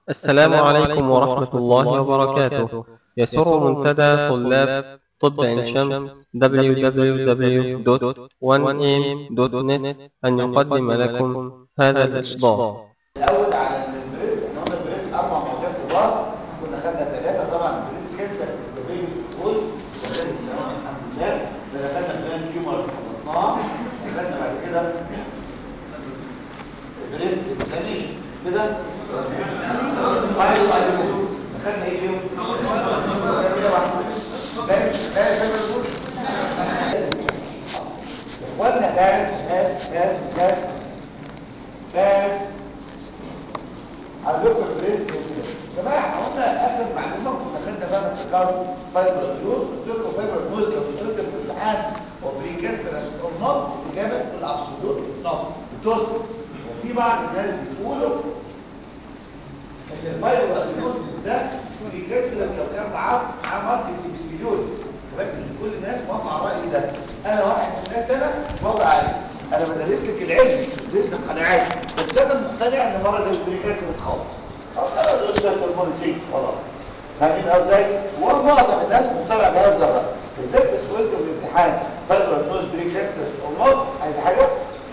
السلام عليكم ورحمة الله وبركاته يسر منتدى طلاب طب عين شمس www.1am.net أن يقدم لكم هذا الإصدار الاول على البريس احنا قلنا البريس اربع مواضيع كبار كنا خدنا ثلاثه طبعا البريس كانسر الزبيب فول وكان تمام الحمد لله ده خدنا بلان تيومر خلصناه خدنا بعد كده البريس الثاني كده بعد بعد خدنا ايه اليوم كده واحد باين باين اخوانا جاز جاز جاز جاز جاز عندكم البريست وكده جماعه احنا قلنا اخر معلومه كنا خدنا بقى افتكروا فايبر نيوز قلت لكم فايبر نيوز لو قلت لكم في الامتحان وبري كانسر او نوت الاجابه الابسولوت نوت بتوصل وفي بعض الناس بيقولوا ان الفايبر نيوز ده بري كانسر لو كان معاه معاه ماركت ابسيليوز ولكن مش كل الناس موافقه على الراي ده انا واحد من الناس انا موافق عليه انا بدرس لك العلم بدرس لك قناعات بس انا مقتنع ان مرض البريكات خالص او خلاص قلت لك المونيتيك خلاص فاهمين ازاي ومعظم الناس مقتنع بهذا الراي بالذات سئلتوا في الامتحان فايبر نوز بريكات او نوت عايز حاجه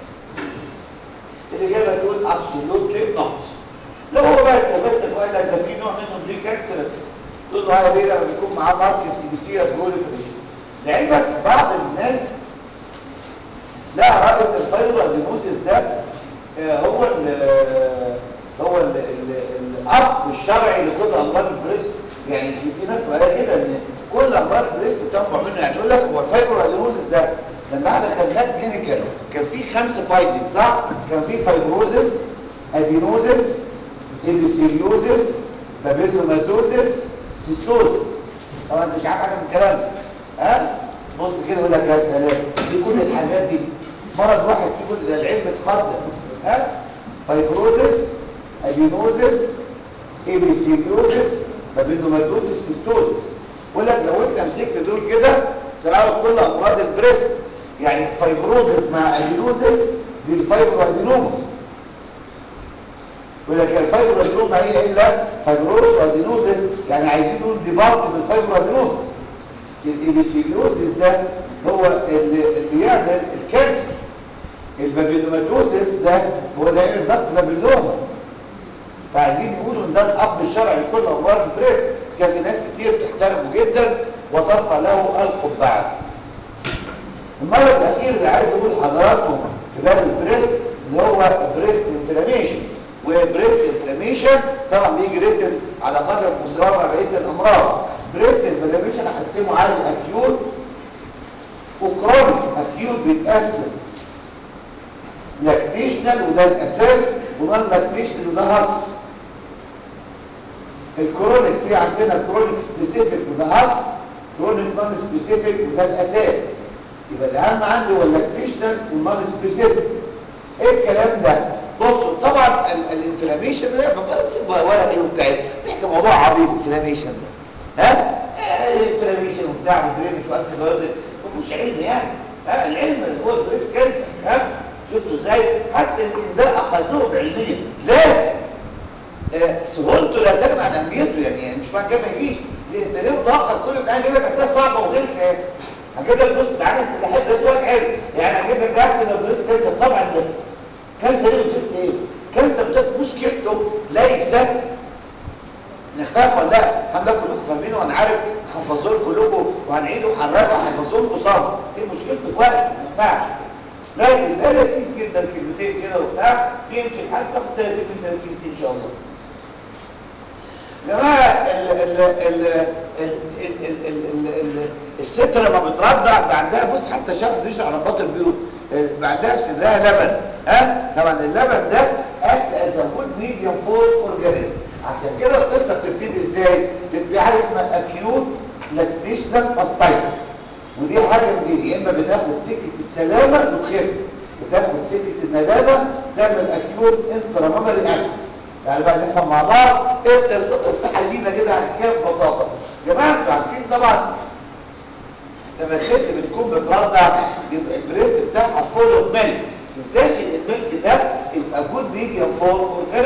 الاجابه تقول ابسولوتلي نوت لو هو بس بس قال لك ده في نوع منه بريكانسرس تقول له هاي ليه لما بيكون معاه ماركت بي سي بروليفريشن لعلمك بعض الناس لا رأي ان الفايبر ادينوزيس ده آه، هو ال هو ال ال الاب الشرعي لكل امراض البريست يعني في في ناس بقى كده ان كل امراض البريست بتنبع منه يعني يقول لك هو الفايبر ادينوزيس ده لما احنا خدناه كلينيكال كان في خمسه فايندنج صح؟ كان في فايبروزيس ادينوزيس ابيثيليوزيس بابيلوماتوزيس سيتوزيس طبعا انت مش عارف حاجه من الكلام ده ها بص كده يقول لك يا سلام دي كل الحاجات دي مرض واحد في كل ده العلم اتقدم ها فايبروزيس ادينوزيس ابيثيليوزيس بابيلوماتوزيس سيستوزيس يقول لك لو انت مسكت دول كده تلاقوا كل امراض البريست يعني فايبروزيس مع ادينوزيس دي الفايبرو ادينوما يقول لك الفايبرو ادينوما هي الا فايبروز وادينوزيس يعني عايزين نقول ديبارت بالفايبرو ادينوزيس الابيثيليوزيس ده هو اللي, اللي يعمل الكانسر البابيلوماتوزيس ده هو اللي يعمل ضغط بابيلوما فعايزين يقولوا ان ده الاب الشرعي لكل امراض البريست كان في ناس كتير بتحترمه جدا وترفع له القبعه المرض الاخير اللي عايز اقول لحضراتكم في باب البريست اللي هو بريست انفلاميشن وبريست انفلاميشن طبعا بيجي ريتن على قدر مساواه مع بقيه الامراض بريست انفلاميشن هقسمه على اكيوت وكرونيك اكيوت بيتقسم لاكتيشنال وده الاساس ونون لاكتيشنال وده هاكس الكرونيك في عندنا كرونيك سبيسيفيك وده هاكس كرونيك نون سبيسيفيك وده الاساس يبقى الاهم عندي هو اللاكتيشنال والنون سبيسيفيك ايه الكلام ده بصوا طبعا الانفلاميشن ده بس ولا ايه وبتاع نحكي موضوع عبيط الانفلاميشن ده ها الانفلاميشن وبتاع ودرينج وانتي بايوتيك مفيش علم يعني ها العلم اللي هو البريست كانسر ها شفتوا ازاي حتى يمكن ده اقلهم علميا لا آه سهولته لا تغنى عن اهميته يعني, يعني مش معنى كده ما يجيش ليه انت ليه متوقع كل الامتحان يجيب لك اساس صعبه وغلسه يعني هجيب لك بص تعالى السلاحات ده سؤال حلو يعني هجيب لك بحث لو بريست كانسر طبعا ده كانسر ايه وصفت ايه كانسر ده مشكلته ليست نفاق ولا لا حمله كلكم فاهمينه وانا عارف هحفظه لكم كلكم وهنعيده وهنراجعه وهحفظه لكم صم ايه مشكلته في وقت ما ينفعش لكن ده لذيذ جدا كلمتين كده وبتاع يمشي الحال تاخد 30 من 30 ان شاء الله يا جماعه ال ال ال ال ال ال ال الست لما بترضع عندها بص حتى شرح بيشرح على باطن البيوت عندها في صدرها لبن ها طبعا اللبن ده اكل از جود ميديوم فور اورجانيزم عشان كده القصه بتبتدي ازاي بتبقى حاجه اسمها اكيوت لاكتيشنال ماستايتس ودي حاجه من دي يا اما بتاخد سكه السلامه وتخف بتاخد سكه الندامه تعمل اكيوت انترامامري اكسس يعني بقى نفهم مع بعض ايه القصه قصه حزينه كده هنحكيها ببساطه يا جماعه انتوا عارفين طبعا لما الست بتكون بترضع يبقى البريست بتاعها فول اوف ميلك تنساش ان الميلك ده از ا جود ميديوم فور اورجانيزم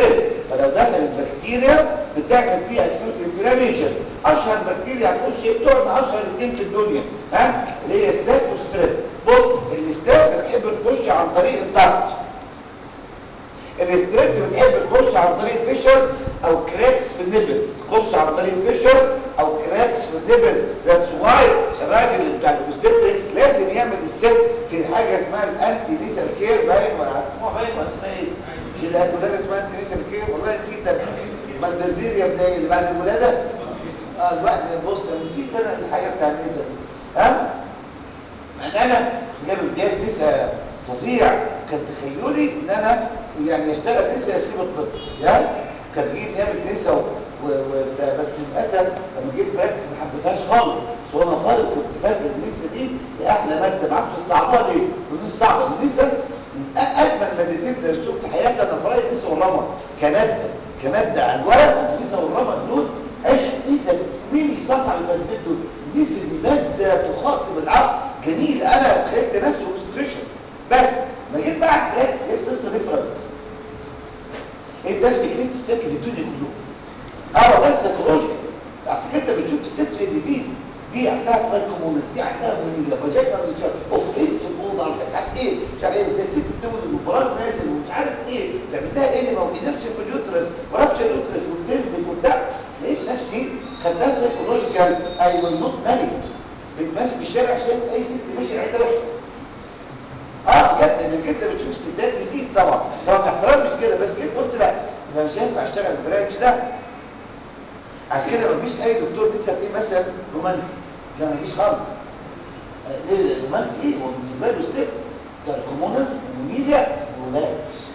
فلو دخل البكتيريا بتعمل فيها اكيوت انفلاميشن اشهر بكتيريا هتخش بتقعد اشهر اثنين في الدنيا ها اللي هي ستاف وستريب بص الستاف بتحب تخش عن طريق الضغط الاستريبت بتحب تخش عن طريق فيشرز او كراكس في النبل تخش عن طريق فيشرز او كراكس في النبل ذاتس واي الراجل بتاع الاوبستريكس لازم يعمل الست في حاجه اسمها الانتي نيتال كير باين ولا اسمها باين ولا اسمها ايه مش الولاده اسمها انتي نيتال كير والله نسيت انا ما البربيريا ده اللي بعد الولاده اه الوقت بص نسيت انا الحاجه بتاع النساء ها ان انا جاب جاب نساء فظيع كان تخيلي ان انا يعني اشتغل نسا اسيب الطب يعني كان جيت نعمل نسا وبتاع بس للاسف لما جيت براكتس ما حبيتهاش خالص بس وانا طالب كنت فاكر النسا دي دي احلى ماده ما اعرفش صعبها ليه مش صعبه النسا من اجمل مادتين درستهم في حياتي انا في رايي النسا والرمى كماده كماده على الورق النسا والرمى دول عشق ايه ده مين يستصعب المادتين دول النسا دي ماده تخاطب العقل جميل انا تخيلت نفسي اوبستريشن بس ما جيت بقى براكتس ايه القصه ديفرنت ايه نفس كلمه الست في الدنيا كلها اه ده سيكولوجي اصل انت بتشوف الست ايه ديزيز دي عندها تراكمونات دي عندها منيله فاجئنا اوفنس موضع مش عارف ايه مش عارف ايه ده الست بتولد البراز نازل ومش عارف ايه تعمل لها ايه ما نفسي في اليوترس ورابشه اليوترس وبتنزل وبتاع لقيت نفسي خدتها سيكولوجيكال اي ويل نوت ماري بتمشي في الشارع شايف اي ست ماشيه عيله وحشه اه بجد انك انت بتشوف ستات ديزيز طبعا لو احترام مش كده بس كده قلت لا يبقى مش هينفع اشتغل البرانش ده عشان كده مفيش اي دكتور لسه فيه مثلا رومانسي لا مفيش خالص آه، ليه الرومانسي ايه هو بالنسبه له الست كاركومونس وميليا وولاد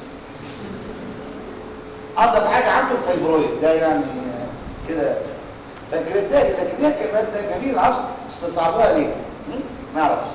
افضل حاجه عنده الفايبرويد ده يعني آه، كده فكرتها لكن هي كمان ده جميل العصر استصعبوها ليه؟ م? ما اعرفش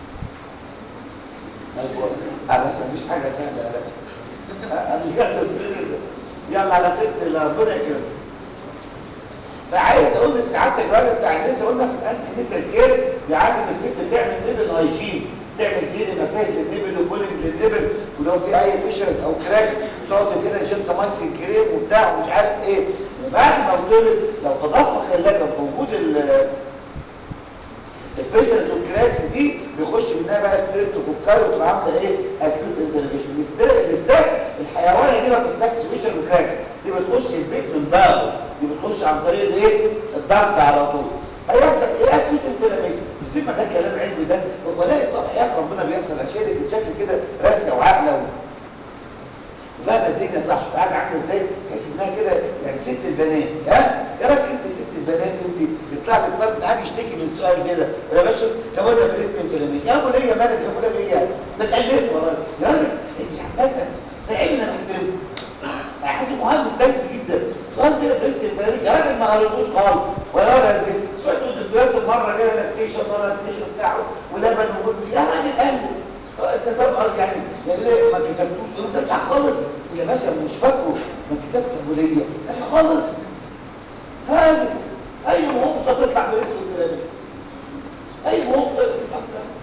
اه بس مفيش حاجه سهله انا مش جاهز يلا على خير الله ربنا يكرمك فعايز اقول لسعادتك الراجل بتاع الناس قلنا في الانتي نيتال كير بيعلم الست تعمل نيبل هايجين تعمل كده مساج للنيبل وبولنج للنيبل ولو في اي فيشرز او كراكس تقعد كده جنتامايسين كريم وبتاع ومش عارف ايه وبعد ما اتولد لو تضخم خلاك في وجود ال الفيشرز والكراكس دي بيخش منها بقى ستريبتوكوكاي وتبقى عامله ايه اكيوت انترفيشن الستاك الحيوانه دي ما بتحتاجش فيشر وكراكس دي بتخش البيت من بابه دي بتخش عن طريق الايه الضغط على طول هيحصل ايه اكيوت انفلاميشن بس ما ده كلام علمي ده ولاقي طب حياه ربنا بيحصل اشياء دي بشكل كده راسيه وعاقله وفاهمه الدنيا صح قاعده عامله ازاي تحس انها كده يعني ست البنات ها يا راجل انت ست البنات انت يطلع لك طالب قاعد يشتكي من السؤال زي ده يا باشا لو انا بريست انفلامي يا ابو ليا مالك يا ابو ليا ايه ما تقلبش ورايا يا راجل انت عمال ساعدنا محترم حاسس مهم التالت جدا سؤال زي بريست انفلامي يا راجل ما قريتوش خالص ولا ولا زي سمعت الدكتور مره كده لاكتيشن ولا لاكتيشن بتاعه ولبن وجود يا راجل قلب انت فاهم يعني يعني ليه ما كتبتوش انت بتاع خالص يا باشا مش فاكره ما كتبت ابو ليا يعني خالص هذا اي مهمسه تطلع بريست انفلامي اي مهمسه تطلع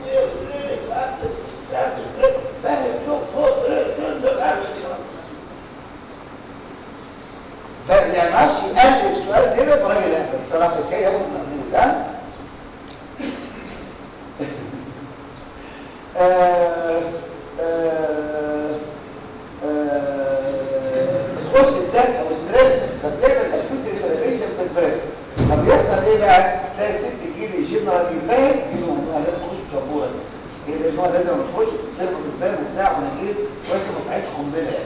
فاهم شوف هو فيعني ما عادش يقلب سؤال زي ده براجل اهبل صراحه بس هي ياخد مقبول ها تخش الدم او ستريس فبتعمل اكيوت انفلاميشن في البريست طب يحصل ايه بقى؟ تلاقي الست تجيلي جنرال يفاهم دي موضوع لازم تخش بشبوره دي لان هو لازم تخش تخبط الباب وبتاع ونجيب وانت ما تعيش قنبله يعني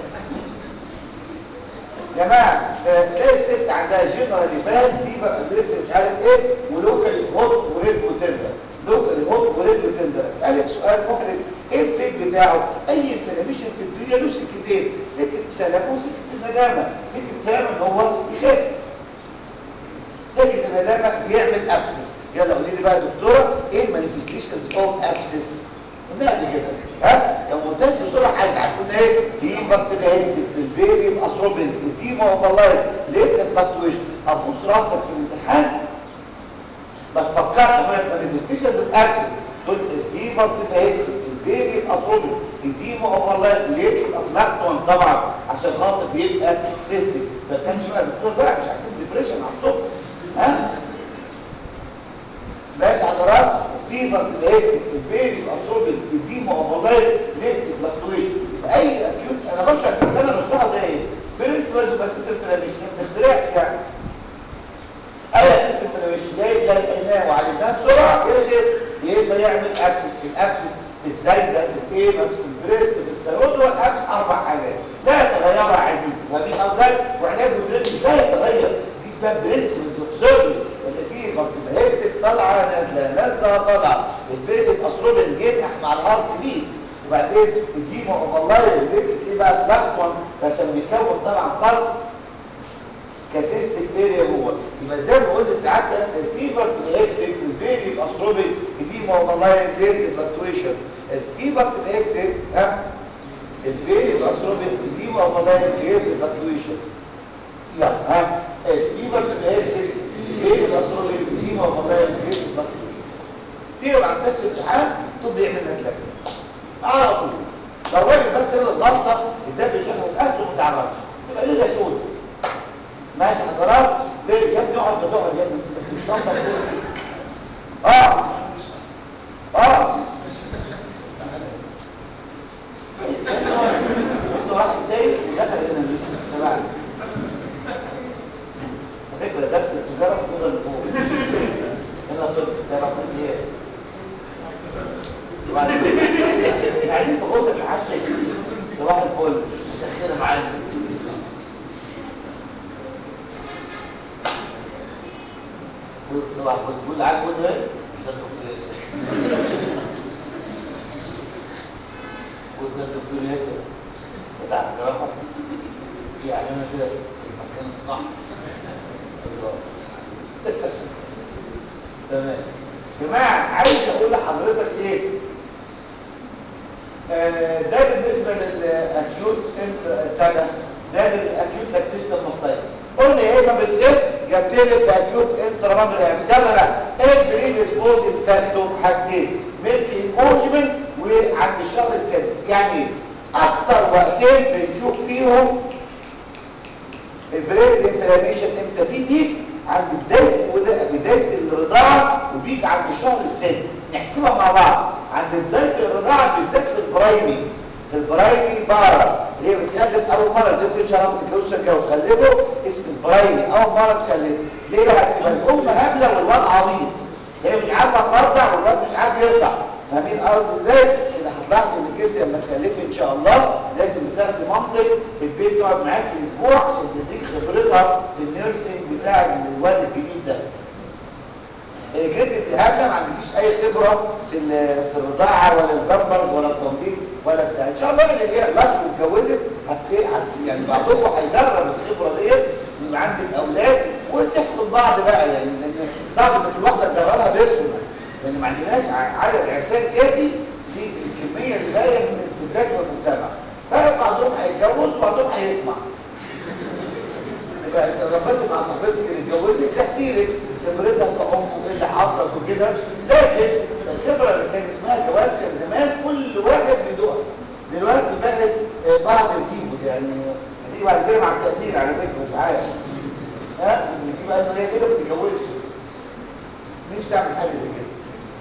يا جماعه تلاقي الست عندها جنرال يفاهم فيبر ادريكس مش عارف ايه ولوكال هوت وريد وتندر لوكال هوت وريد وتندر اسالك سؤال محرج ايه الفيد بتاعه اي انفلاميشن في الدنيا له سكتين سكه سلامه وسكه الندامه سكه سلامه ان هو يخاف سكه الندامه يعمل ابسس يلا قولي لي بقى يا دكتوره ايه المانيفستيشنز اوف ابسس قلنا قبل كده ها لو ما قلتهاش بسرعه هزعل قلنا ايه في بكتيريا البيبي يبقى ثروبنج الديما والله ليه الفلكتويشن ابوس راسك في الامتحان ما تفكرش بقى في مانيفستيشنز اوف ابسس تقول الديما بتبقى البيبي يبقى ثروبنج الديمو اوفرلاين ليه يبقى فلاكتون طبعا عشان خاطر بيبقى سيستم ما كانش بقى الدكتور بقى مش عايزين ديبريشن على الصبح ها ماشي حضرات فيفر في الايه البيبي ابسوربنج الديمو اوفرلاين ليه فلاكتويشن اي اكيوت انا بشرح اللي انا بشرحه ده ايه برنسبلز باكيوت انفلاميشن ما بنخترعش يعني اي اكيوت انفلاميشن جاي لقيناه وعالجناه بسرعه يقدر يبقى يعمل اكسس الاكسس في الزايده في الايبس في البريست في السيروت والاكس اربع حاجات لا يتغير يا عزيزي ومن اوزان وعلاج البريست لا يتغير دي اسمها برنسبلز اوف سيرجري النتيجه بتبقى هيك طالعه نازله نازله طالعه البيبي باسروب الجيت مع الهارت بيت وبعدين الديمو اوف الله البيت ايه بقى فلاكتون عشان بيكون طبعا قص كسيستك اريا جوه يبقى زي ما قلت ساعات الفيبر بيهكتك البيبي باسروبيك الديمو اوف الله ليت فلكتويشن الفيبر بيهكتك ها البيبي باسروبيك الديمو اوف الله ليت فلكتويشن يلا ها الفيبر بيهكتك البيبي باسروبيك الديمو اوف الله ليت فلكتويشن دي ما عندكش امتحان تضيع منك لك على طول لو الراجل بس اللي الغلطه ازاي بيشوف نفسه ما تعرفش تبقى ليه سود ماشي حضرات ليه يا ابني اقعد بتقعد يا ابني بتشطب اه اه بس واحد تاني ودخل هنا تبعنا على فكره درس التجاره في الدول اللي فوق هنا طب تعرف ايه يعني تغط الحشة صباح الفل مسخنة معانا صباح الفل تقول عارف قول ايه؟ ده الدكتور ياسر قول ده الدكتور ياسر بتاع الجراحة يعني انا كده في المكان الصح تمام جماعة عايز اقول لحضرتك ايه آه ده بالنسبة للاكيوت انتانا ده للاكيوت لاكتيستال ماستايتس قلنا ايه ما بتلف يبتلف في اكيوت انترامامل امثالة بقى ايه بريديسبوزنج فاكتور حاجتين ميلك انكورجمنت وعند الشهر السادس يعني ايه اكتر وقتين بنشوف فيهم البريد انفلاميشن امتى في بيك عند بداية بداية الرضاعة وبيك عند الشهر السادس نحسبها مع بعض عند بداية الرضاعة بالذات في البرايمي في البرايمي بارا اللي هي بتخلف أول مرة زي كل شهر بتتجوز كده وتخلفه اسم البرايمي أول مرة تخلفه ليه بقى؟ يبقى الأم هبلة والواد عبيط هي مش عارفة ترضع والواد مش عارف يرضع فاهمين قصدي ازاي؟ اللي هتلاحظ انك انت لما تخلفي ان شاء الله لازم تاخدي مامتك في البيت تقعد معاك اسبوع عشان تديك خبرتها في النيرسينج بتاع الواد الجديد ده. جيت الهبله ما عندكيش اي خبره في في الرضاعه ولا البامبرز ولا التنظيف ولا بتاع ان شاء الله اللي هي لاش واتجوزت هت يعني بعضكم هيجرب الخبره ديت يبقى عندك اولاد وتحكوا بعض بقى يعني لان صعب ان كل واحده تجربها بيرسونال لان ما عندناش عدد عرسان كافي في الكميه اللي باقيه من الستات والمجتمع فبعضهم هيتجوز وبعضهم هيسمع يبقى ربنا مع صاحبتك اللي اتجوزت تحكي لك خبرتها كأم وايه اللي حصل وكده لكن الخبره اللي كان اسمها جواز كان زمان كل واحد بيدوقها دلوقتي بقت بعض الجيب يعني دي بعد كده مع التقدير على فكره مش عارف ها دي بقى هي كده ما بتتجوزش نفسي تعمل حاجه زي كده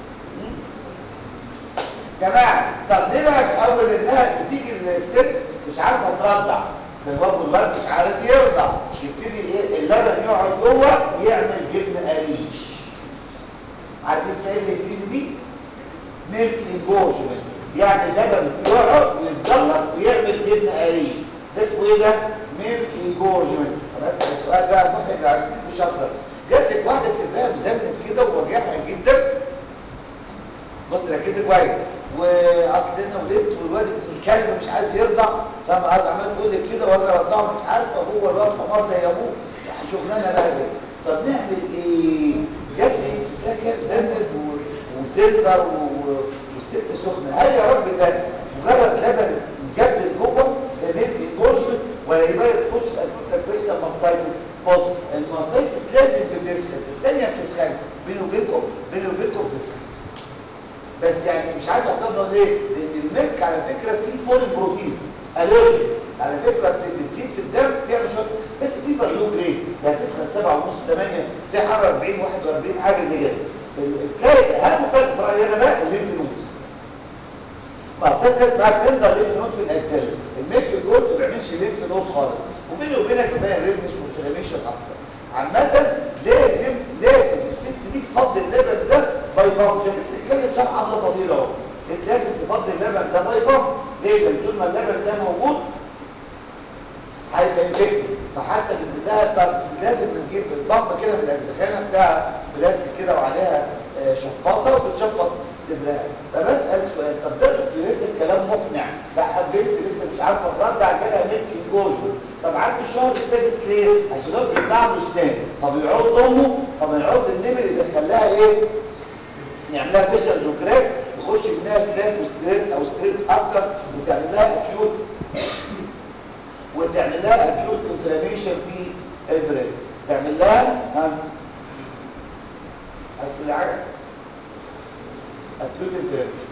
جماعه طب ليه بقى في اول انها بتيجي الست مش عارفه ترضع فالواد الواد مش عارف يرضع يبتدي ايه اللبن يقعد جوه يعمل جبن قريش عارف اسمها ايه الانجليزي دي ميلك انجوجمنت يعني اللبن يقعد ويتجلط ويعمل جبن قريش ده اسمه ايه ده ميلك انجوجمنت بس السؤال بقى محرج عارفين مش اكتر جات لك واحده سرها مزمت كده ووجعها جدا بص ركزي كويس واصل انا ولدت والواد الكلب مش عايز يرضع فما قاعد عمال تقول لي كده ولا رضعه مش عارفه هو الواد حمار زي ابوه شغلانه بقى كده طب نعمل ايه؟ جات لي ستات كده زنت وتقدر والست سخنه هل يا رب ده مجرد لبن جاب جوه ده ميلك سبورشن ولا يبقى تخش في اكوت كويسه ماستايتس بص الماستايتس لازم بتسخن الثانيه بتسخن بيني وبينكم بيني وبينكم بتسخن بس يعني مش عايز اقول ليه لان الملك على فكره فيه فورين بروتينز الرجي على فكره بتزيد في الدم تعمل شويه بس في فاليو جريد يعني تسخن 7 ونص 8 تلاقي حراره 40 41 حاجه زي كده تلاقي اهم فرق في رايي انا بقى الليمف نودز مؤسسه بقى تندر ليمف نود في الاجزاء الميلك جولد ما بيعملش ليمف نود خالص وبيني وبينك بقى ريدنس وانفلاميشن اكتر عامه لازم لازم الست دي تفضي اللبن ده باي بامب زي ما بنتكلم شرح عامله فضيله اهو انت لازم تفضي اللبن ده باي بامب ليه؟ لان طول ما اللبن ده موجود هيبقى انفكتد فحتى في البدايه طب لازم نجيب الضغط كده من الاجزخانه بتاع بلاستيك كده وعليها آه، شفاطه وبتشفط صدرها فبسال سؤال طب ده لسه الكلام مقنع لا حبيت لسه مش عارفه الرد على كده ملك انجوجو طب عندي الشهر السادس ليه؟ عشان هو بيطلع له اسنان طب يعض امه طب يعض النمر اللي خلاها ايه؟ يعملها فيشل وكراكس يخش منها سلاك وستريت او ستريت اكتر وتعمل لها اكيوت وتعمل لها اكيوت انفلاميشن في البريست تعمل لها ها هتقول حاجه اكيوت انفلاميشن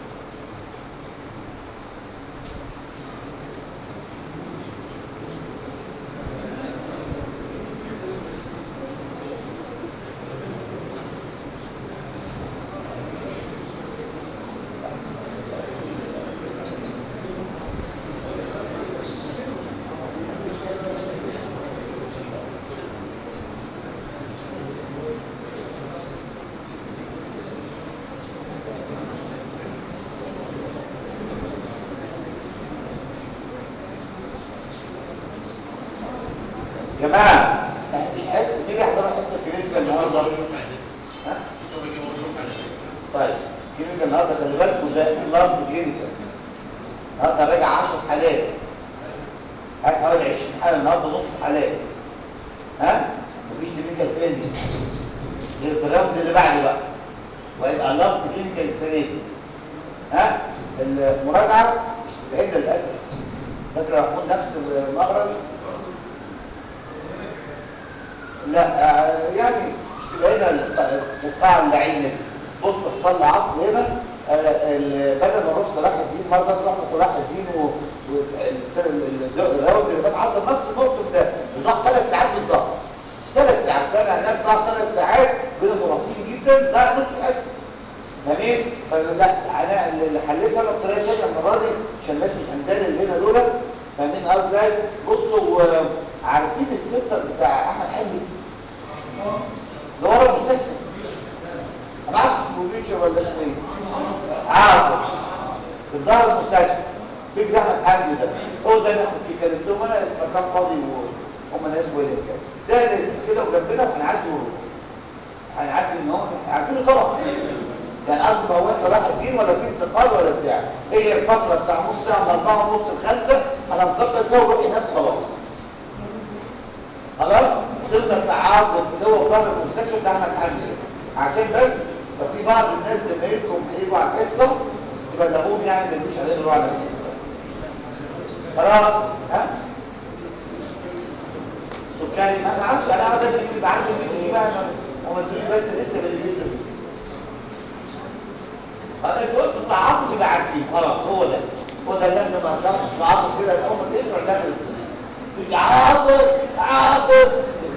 جماعه الحس مين يحضر حصه الكلينيكال النهارده ها طيب كلينيكال النهارده خلي بالكم ده لفظ كلينيكال النهارده راجع 10 حالات هات حوالي 20 حاله النهارده نص حالات ها مفيش كلينيكال تاني غير في الراوند اللي بعده بقى ويبقى لفظ كلينيكال السنه دي ها المراجعه مش بعيده للاسف فاكر محمود نفس المغرب لا آه، يعني مش هنا القطاع اللعينه بص تصلي عصر هنا آه، ال- بدل ما نروح صلاح الدين مره نروح صلاح الدين والراوند اللي فات حصل نفس الموقف ده بضاع ثلاث ساعات بالظبط ثلاث ساعات كان هناك ضاع ثلاث ساعات بين مرابطين جدا ضاع نص الحصه جميل فلا انا اللي حليتها انا بطريقه ثانيه المره دي عشان الناس الهندال اللي هنا دول فاهمين قصدي إيه؟ بصوا آه، عارفين السنتر بتاع احمد حلمي اللي ورا المستشفى انا عارف اسمه بيتشر ولا اسمه ايه عارف في ظهر المستشفى بيجري احمد حمدي ده هو ده ناخد فيه كلمتهم انا المكان فاضي وهم ناس ولا كده ده لذيذ كده وجنبنا وهنعدي ونروح هنعدي ان هو عارفينه طبعا يعني قصدي ما هو صلاح الدين ولا في انتقال ولا بتاع هي الفتره بتاع نص ساعه من 4 ونص ل 5 هننتقل فيها ونروح هناك خلاص خلاص السنه بتاع عاطف اللي هو ظهر المستشفى بتاع احمد حمدي عشان بس لو في بعض الناس زمايلكم هيجوا على الحصه تبلغوهم يعني ما يجوش علينا نروح على الحصه خلاص ها سكري ما انا عارف انا عاوز اجيب يبقى عندي فيديو دي بقى عشان هم ادوني بس لسه بالفيديو انا قلت التعاطف يبقى عارفين خلاص هو ده هو ده اللي احنا ما نعرفش التعاطف كده الاول ايه ولا تعاطف تعاطف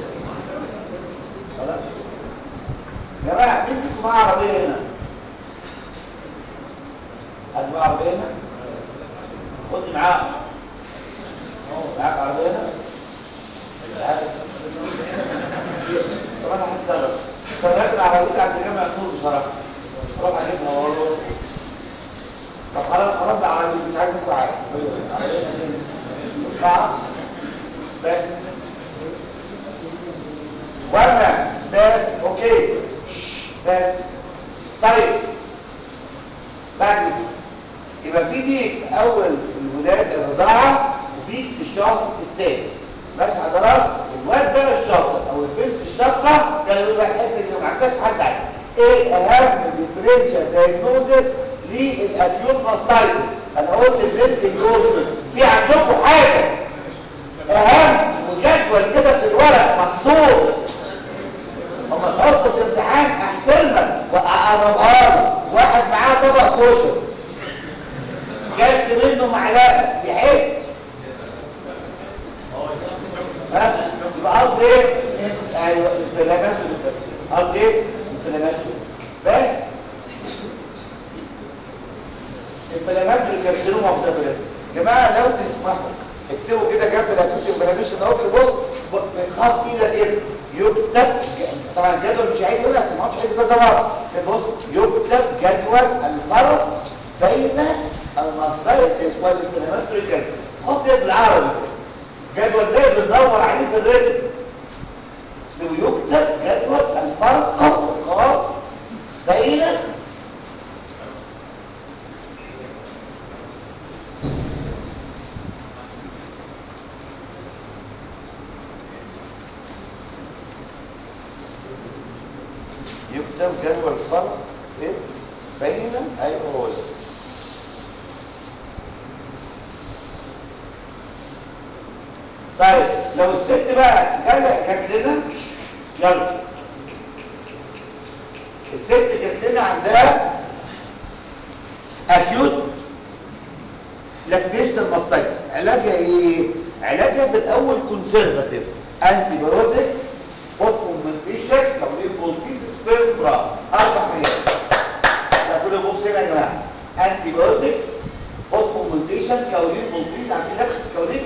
خلاص يا جماعه مين فيكم معاه عربيه هنا؟ حد معاه عربيه هنا؟ خد معاه معاك عربيه هنا؟ معاك طب انا هتصرف سرقت العربيه عند جامع النور بصراحه روح اجيبها والله طب خلاص خلاص ده عربيه مش عايز نطلع عادي نطلع بس وانا بس اوكي شش، بس طيب بعد كده يبقى في بيك في اول الولاد الرضاعه وبيك في الشهر السادس بس حضرات الواد بقى الشاطر او البنت الشاطره كانوا يقولوا بقى الحته اللي ما عندهاش حد عارف ايه اهم ديفرنشال دايجنوزس للاكيوت ماستايتس انا قلت البنت الجوزن في عندكم حاجه اهم وجدول كده في الورق مكتوب اما تحطه في امتحان احترمك واقربها له واحد معاه طبق كشري جاب ايوه انفلاماتوري كارسينوما قصدي ايه انفلاماتوري بس انفلاماتوري كارسينوما اوف ذا بريست جماعه لو تسمحوا اكتبوا كده جنب الاكوت انفلاميشن اهو بص بخط ايدك كده يكتب طبعا الجدول مش عيد ولا ما مش عيد كده مره بص يكتب جدول الفرق بين الماستايتس والانفلاماتوري كارسينوما حط يد بالعربي جدول ده بندور عليه في الريتم لو يكتب جدول الفرق بين يكتب جدول الفرق إيه؟ بين ايوه هو ده طيب لو الست بقى جالها جات لنا يلا الست جات لنا عندها اكيوت لاكتيشن ماستايتس علاجها ايه علاجها في الاول كونسرفاتيف انتي بايوتكس اوتومنتيشن تمرين بولتيسس فيبرا اربع حاجات ده كله بص هنا يا جماعه انتي بايوتكس اوتومنتيشن كاولين بولتيس عارفين لبخه الكاولين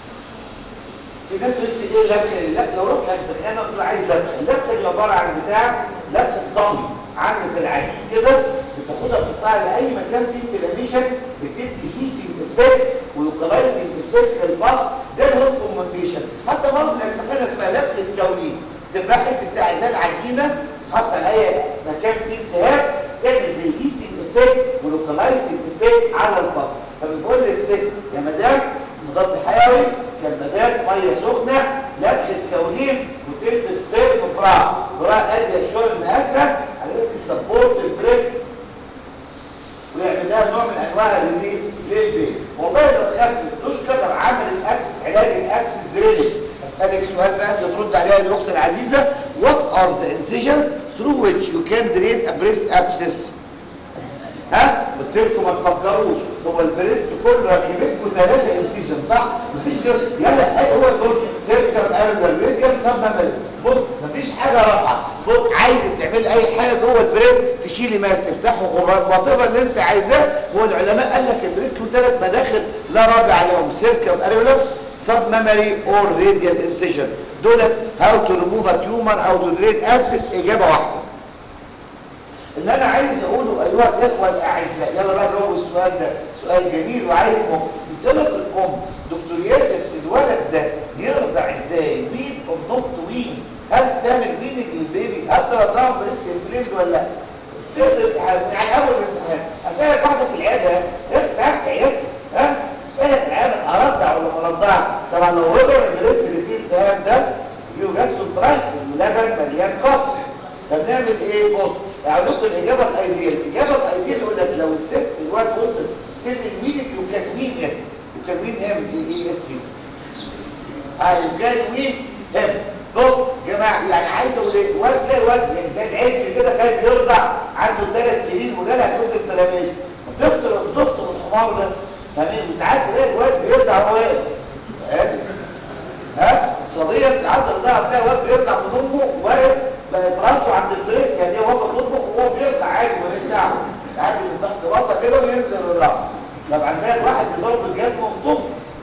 في ناس قلت ايه لبخه لا لو رحت لك تقول عايز لبخه اللبخه دي عباره عن بتاع لبخه ضمي عامله زي العجين كده بتاخدها تحطها لاي مكان فيه انفلاميشن بتدي هيتنج افكت ولوكالايزنج افكت للباص زي الهوت فومنتيشن حتى برضه الامتحان اسمها لبخه كونين تبقى حته بتاع زي العجينه تحط اي مكان فيه التهاب تعمل زي هيتنج افكت ولوكالايزنج افكت على الباص فبنقول للست يا مدام مضاد حيوي كمادات ميه سخنه لبخه كونين وتلبس فيلم برا برا ادي شويه مقاسه على اساس يسبورت البريست ويعمل لها نوع من انواع الريليف للبيت والله لو الاكل تشكر عمل الاكسس علاج الاكسس دريلينج اسالك سؤال بقى انت ترد عليها الاخت العزيزه what are the incisions through which you can drain a breast abscess ها قلت لكم ما تفكروش هو البريست كله ركبتكم ثلاثه انسيجن صح مفيش غير يلا ايه هو دول سيركم ارجل ريديال سب مامل بص مفيش حاجه رابعه بص عايز تعمل اي حاجه جوه البريست تشيلي ماس تفتحه غرات وطبعا اللي انت عايزاه هو العلماء قال لك البريست له ثلاث مداخل لا رابع عليهم سيركم ارجل سب مامري اور راديال انسيجن دولت هاو تو ريموف ا تيومر او تو درين ابسس اجابه واحده اللي انا عايز اقوله ايها الاخوه الاعزاء يلا بقى جاوب السؤال ده سؤال جميل وعايز بصله الام دكتور ياسر الولد ده يرضع ازاي وين او نوت وين هل تعمل ويننج للبيبي هل ترضعه بريست البريد ولا لا سر الامتحان يعني اول الامتحان اسالك واحده في العياده افتح في عيادتك ها اسالك العياده ارضع ولا ما ارضعش طبعا لو رضع البريست اللي فيه التهاب ده يوجاستروترايتس اللبن مليان قصر فبنعمل ايه بص يعني لكم الاجابه الايديال الاجابه الايديال يقول لك لو الست الواد وصل سن الميلك يكون ام يكون ام دي ايه اف دي اه يكون ام بص يا جماعه يعني عايز اقول ايه الواد تلاقي الواد يعني زي العجل كده خايف يرضع عنده ثلاث سنين وجالها كتب تلاميذ بتفطر بتفطر الحمار ده تمام وساعات تلاقي الواد بيرضع وهو واقف ها صديق ساعات الرضاعه تلاقي الواد بيرضع من امه واقف بقت راسه عند البريس يعني هو بيطبخ وهو بيرضع عادي ماليش دعوه عادي من تحت بطه كده وينزل الرضاعه طبعا ده الواحد بيضرب الجهاز مخطوط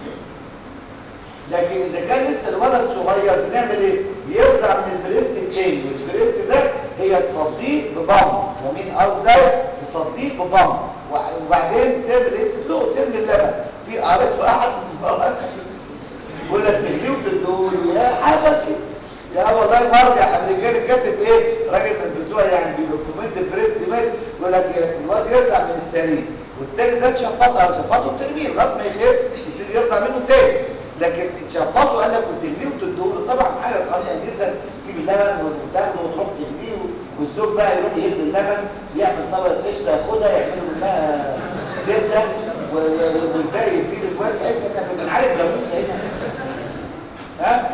لكن اذا كان لسه الولد صغير بنعمل ايه بيرجع من البريست التاني والبريست ده هي تفضيه ببم ومين قصدي تفضيه ببم وبعدين تعمل ايه تدلقه ترمي اللبن في قريت في احد المرات يقول لك تغليه وتدوله يا حاجه كده يا والله مرجع امريكاني كاتب ايه راجل من بتوع يعني بيدوكيومنت البريست ميل يقول لك الواد يرجع من السرير والتاني ده تشفطه او تشفطه وترميه لغايه ما يخلص يبتدي يرجع منه تاني لكن تشفطه قال لك وترميه وتدوله طبعا حاجه قليله جدا تجيب اللبن وتاخده وتروح ترميه والزوج بقى يروح يهد اللبن يعمل طبقه قشطه ياخدها يعملوا منها زبده والباقي يديله الواد تحس انك بنعالج جاموس هنا ها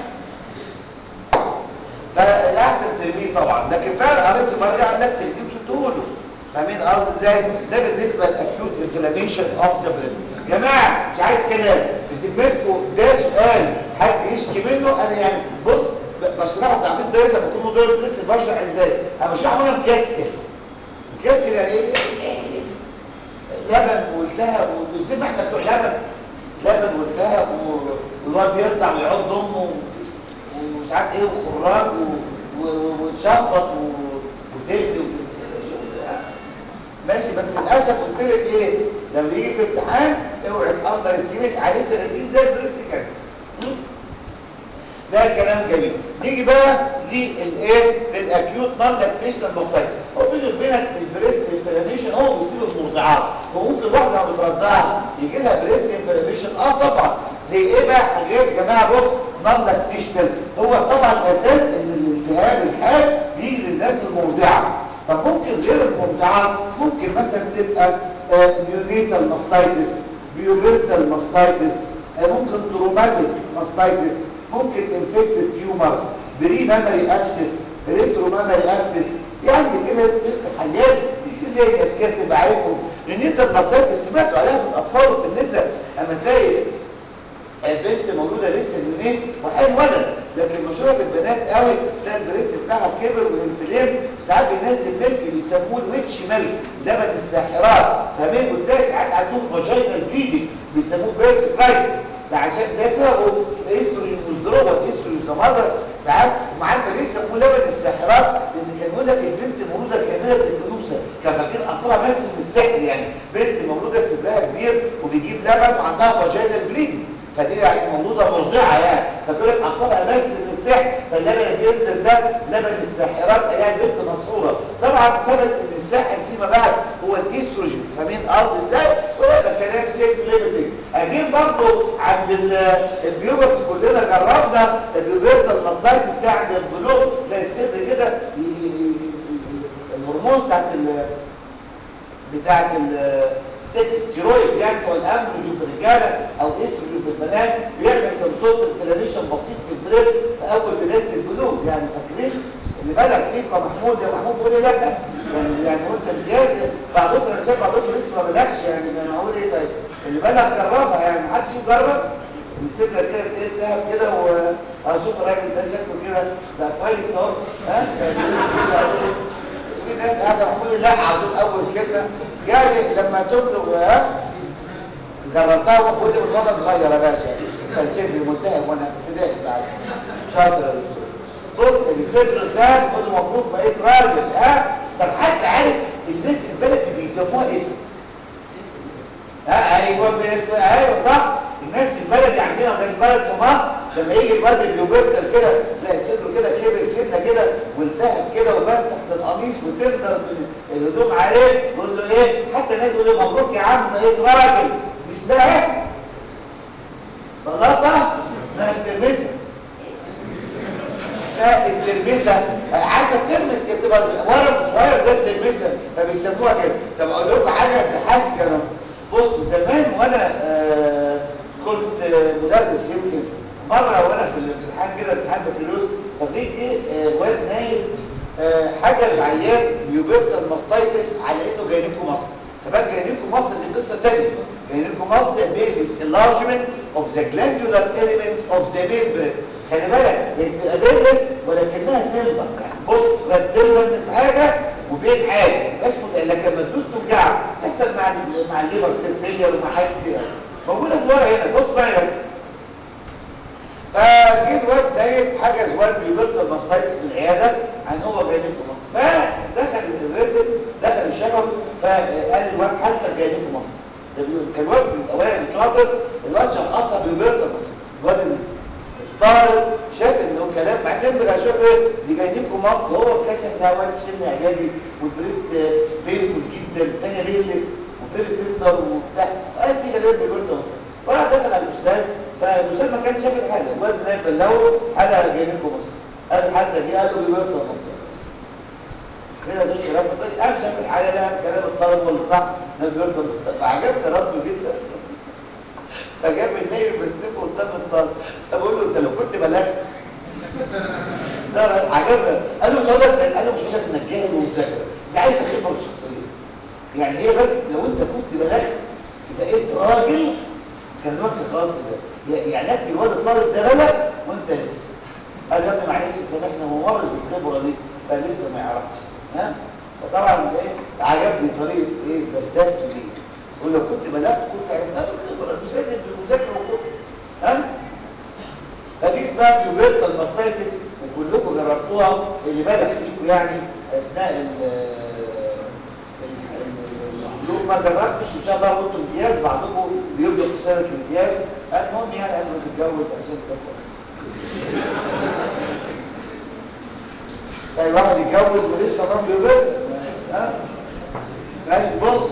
فالاحسن ترميه طبعا لكن فعلا قريت مرجع قال لك ترميه وتدوله فاهمين قصدي ازاي ده بالنسبه للاكيوت انفلاميشن اوف ذا بريست يا جماعه مش عايز كلام بذمتكم ده سؤال حد يشكي منه انا يعني بص بشرحه تعبير دايره بكون دايره لسه بشرح ازاي انا بشرحه وانا مكسل مكسل يعني ايه لبن والتهب وازاي ما احنا بتوع لبن لبن والتهب والواد يرضع ويعض امه ومش عارف ايه وخراج وتشفط وتجري ماشي بس للاسف قلت لك ايه لما يجي في امتحان اوعي تقدر السيمنت عليه 30 زي البريست كانسر ده كلام جميل نيجي بقى للايه للاكيوت نون لاكتيشنال ماستايتس هو بيني وبينك البريست انفلاميشن هو بيصيب المرضعات وممكن واحده بترضعها يجي لها بريست انفلاميشن اه طبعا زي ايه بقى حاجات يا جماعه بص نون لاكتيشنال هو طبعا الاساس ان الالتهاب الحاد بيجي للناس المرضعه طب ممكن غير المرضعات ممكن مثلا تبقى نيونيتال ماستايتس بيوبرتال ماستايتس ممكن تروماتيك ماستايتس ممكن انفكتد تيومر بري مامري ابسس ريترو مامري ابسس يعني كده ست حاجات بيصير ليه ناس كده تبقى عارفهم لان انت الماستايتس سمعتوا عليها في الاطفال وفي النساء اما تلاقي البنت مولوده لسه يومين وحال ولد لكن مشهوره في البنات قوي تلاقي البريست بتاعها كبر والانفلام ساعات بينزل ملك بيسموه الويتش ميلك لبن الساحرات فاهمين وتلاقي ساعات عندهم فاجينال بليدنج بيسموه بيرس كرايسيس عشان ده سببه الاستروجين والدروما الاستروجين زمادر ساعات وعارفه ليه سموه لبن الساحرات لان كان يقول لك البنت مولوده كامله الانوثه كان فاكرين اصلها ماسك من السحر يعني بنت مولوده صدرها كبير وبيجيب لبن وعندها فاجينال بليدنج فدي يعني مولوده مرضعه يعني فبيقول لك اصلها ماسك من السحر فاللبن اللي بينزل ده لبن الساحرات يعني البنت مسحوره طبعا ثبت ان الساحر فيما بعد هو الاستروجين فاهمين قصدي ازاي؟ هو ده كلام سيف ليميتنج اجيب برضه عند البيوبرت كلنا جربنا البيوبرت الماستايتس ده عند البلوغ تلاقي الصدر كده الهرمون بتاعت ال بتاعت السكس ستيرويد يعني سواء الامبروجين في الرجاله او استروجين في البنات بيعمل سمسوت انفلاميشن بسيط في البريد في اول بدايه البلوغ يعني فاكرين اللي بلغ فيك يا محمود يا محمود بيقول لي لا يعني يعني وانت مجازم بعضكم انا شايف بعضكم لسه ما بلغش يعني انا هقول ايه طيب اللي بلغ جربها يعني محدش يجرب نسيبنا كده ايه الذهب كده واشوف الراجل ده شكله كده ده كويس اهو ها في ناس قاعده بتقول لا عاوزين اول كلمه يعني لما تبلغ ها جربتها وبقول لي من وانا صغير يا باشا كان صدري ملتهب وانا في ابتدائي ساعتها شاطر يا دكتور بص الصدر ده بيقول له مبروك بقيت راجل ها طب حد عارف الناس البلد بيسموها اسم ها ايوه ايوه صح الناس البلد عندنا في البلد في مصر لما يجي الواد بيوبرتل كده تلاقي صدره كده كبر سنه كده والتهب كده وبان تحت القميص وتندر الهدوم عليه يقول له ايه حتى الناس يقول له مبروك يا عم بقيت راجل دي اسمها ايه؟ بلاطه اسمها الترمسه اسمها الترمسه عارفه الترمس هي بتبقى ورق صغير زي الترمسه فبيسموها كده طب اقول لكم حاجه تضحك كده بصوا زمان وانا آه كنت آه مدرس يمكن مره وانا في الامتحان كده امتحان بكالوريوس فلقيت ايه آه واد نايم حجز عيان بيوبرتال ماستايتس على انه جايلكم مصر فبقى جايلكم مصر دي قصه ثانيه جايلكم مصر بيبيز enlargement of the glandular element of the male breast خلي بالك هي بيلس ولكنها تلبر بص رتلبرنس حاجه وبين عادي مش لكن لما تدوس توجعك تحصل مع مع الليبر سيل فيلير ومع حاجات كتير موجوده في ورقه هنا بص معايا بس فجه الواد نايم حجز واد بيبطل ماستايتس في العياده عن هو جاي لكم مصر فدخل الريتد دخل الشباب فقال الواد حالتك جاي لكم مصر ده بيقول كان الواد من الاوائل شاطر الواد شخصها بيبطل ماستايتس الواد طالب شاف انه كلام بعدين بقى شوف ايه دي جاي لكم مصر هو اكتشف انها واد في سن اعدادي والبريست بينفول جدا الثانيه بيلبس وفيل تندر وبتاع قال في كلام بيقول له وراح دخل على الاستاذ فالاستاذ ما كانش شاف الحاله الواد نايم بلغه حاله جاي لكم مصر قال الحاله دي قال له بيبطل مصر كده ده الكلام ده قام شاف الحاله ده كلام الطالب ولا صح ده بيبطل مصر فعجبني رده جدا فجاب النايم بستيف قدام الطالب فبقول له انت لو كنت بلغت لا لا عجبنا قال له مش هقول لك قال له مش هقول لك انك جاهل ومذاكر دي عايزه خبره شخصيه يعني هي بس لو انت كنت بلغت بقيت راجل كان زمانك خلاص يعني يكفي الواد الطالب ده بلغ وانت لسه قال يا ابني معلش سامحنا هو مرض بالخبره دي فلسه ما يعرفش ها فطبعا ايه عجبني طريقه ايه بستفت ليه ولو كنت بدات كنت عرفتها بالخبره المذاكر بالمذاكره وكده ها فدي اسمها بيوبيرتال ماستايتس وكلكم جربتوها اللي بالغ فيكم يعني اثناء ال الحلول ما جربتش ان شاء الله قلت امتياز بعضكم بيبدا في سنه امتياز المهم يعني قبل ما تتجوز عشان تخلص طيب واحد يتجوز ولسه ما بيبدا ها ماشي بص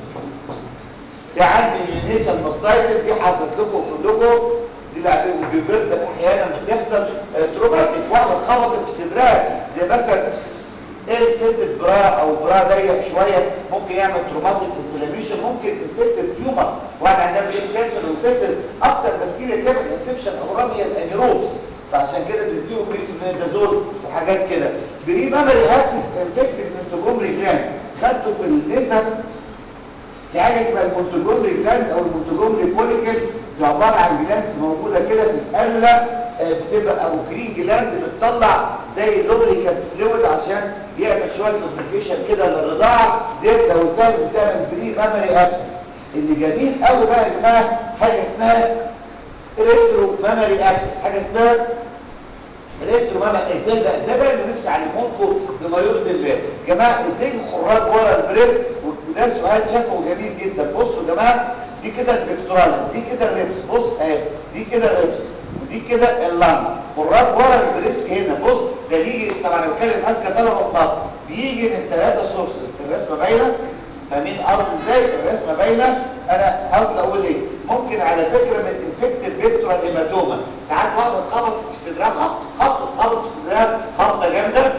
في عندي النيتال ماستايتس دي حصلت لكم كلكم دي اللي بيبرد احيانا بتحصل تروماتيك واحده اتخبطت في صدرها زي مثلا الفيتد برا او برا ضيق شويه ممكن يعمل تروماتيك انفلاميشن ممكن انفكتد تيومر واحد عندها بريس كانسر وانفكتد اكتر بكتيريا تعمل انفكشن اورام هي الانيروبس فعشان كده بنديهم بريتوميدازول وحاجات كده بري مامري اكسس انفكتد منتجومري جلاند خدته في النسب في حاجه اسمها المونتجومري جلاند او المونتجومري فوليكل دي عباره عن جلاندز موجوده كده في القله بتبقى او جرين جلاند بتطلع زي لوبريكانت فلويد عشان يعمل شويه لوبريكيشن كده للرضاعه ديت لو الكلب بتعمل بري مامري ابسس اللي جميل قوي بقى يا جماعه حاجه اسمها الكترو مامري ابسس حاجه اسمها الكترو مامري ازاي بقى ده بقى اللي نفسي اعلمه لكم بما يرضي الله يا جماعه ازاي الخراج ورا البريست وده سؤال شافه جميل جدا بصوا يا جماعه دي كده البكتوراليس دي كده الريبس بص اهي دي كده الريبس ودي كده اللنج خراج ورا البريست هنا بص ده بيجي طبعا انا بتكلم ماسكه طلبه بطن بيجي من ثلاثه سورسز الرسمه باينه فاهمين قصدي ازاي الرسمه باينه انا قصدي اقول ايه ممكن على فكره من انفكتد بيكتورال هيماتوما ساعات واحده اتخبطت في صدرها خبط خبط اتخبط في صدرها خبطه جامده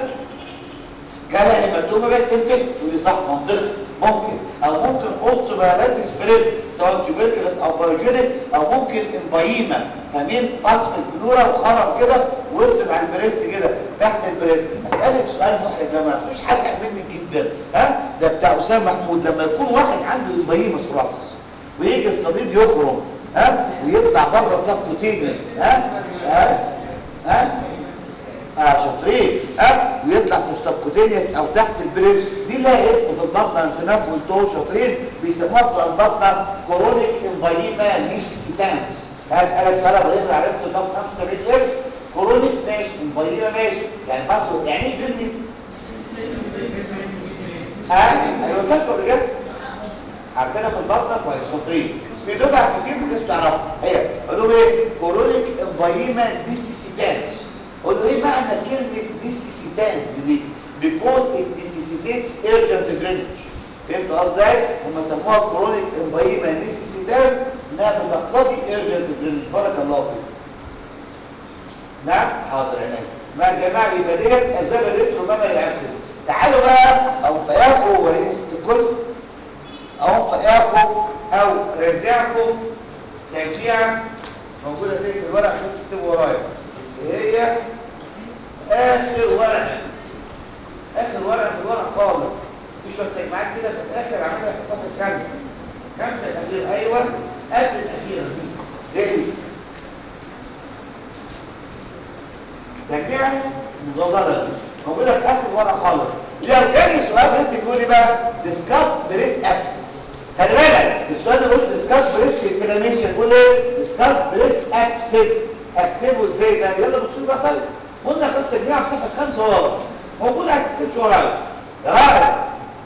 جالها هيماتوما بقت انفكت ودي صح منطقي ممكن او ممكن اوستوبالاتس فريد سواء تيوبركلس او بايوجينيك او ممكن امبايما فاهمين قصف البلوره وخرم كده وصل على البريست كده تحت البريست اسالك سؤال محرج يا جماعه مش هزعل منك جدا ها ده بتاع اسامه محمود لما يكون واحد عنده امبايما سوراسس ويجي الصديد يخرم ها ويطلع بره سبكوتينيوس ها ها ها اه شاطرين ها ويطلع في السبكوتينيوس او تحت البريف دي لها اسم في البطنه انسناب قلتوه شاطرين بيسموها بتوع البطنه كورونيك امبايما نيشسيتانس هسألك سؤال ابو ابراهيم عرفت ده 75 قرش كورونيك ماشي امبايما ماشي يعني بصوا يعني ايه بيزنس ها ايوه كاتبه بجد عارفينها في البطنه كويس شاطرين في دفعه كتير ممكن تعرفها هي قالوا ايه كورونيك امبايما نيشسيتانس قول له ايه معنى كلمة necessitans دي because it necessitates urgent drainage فهمت ازاي هم سموها chronic emphysema necessitans انها بتقتضي urgent drainage بارك الله فيك نعم حاضر عينيا ما يا جماعه يبقى ديت اسباب الريترو مامري ابسس تعالوا بقى او فياكو وريست الكل او فياكو او رزعكم تجميعا موجوده فين في الورق عشان تكتبوا ورايا هي اخر ورقه اخر ورقه في الورق خالص في شويه تجمعات كده في الاخر عاملها في صفحه خمسه خمسه الاخير ايوه قبل الاخيره دي دي تجميعا مضلله موجوده في اخر ورقه خالص لو كان السؤال اللي انت تقولي بقى ديسكاس بريس ابسس خلي بالك السؤال اللي قلت ديسكاس بريس انفلاميشن قول ايه ديسكاس بريس ابسس اكتبه ازاي ده يلا بصوا بقى طيب قلنا خدت تجميع في صفحه خمسه ورا موجود على ست ورايا يا راجل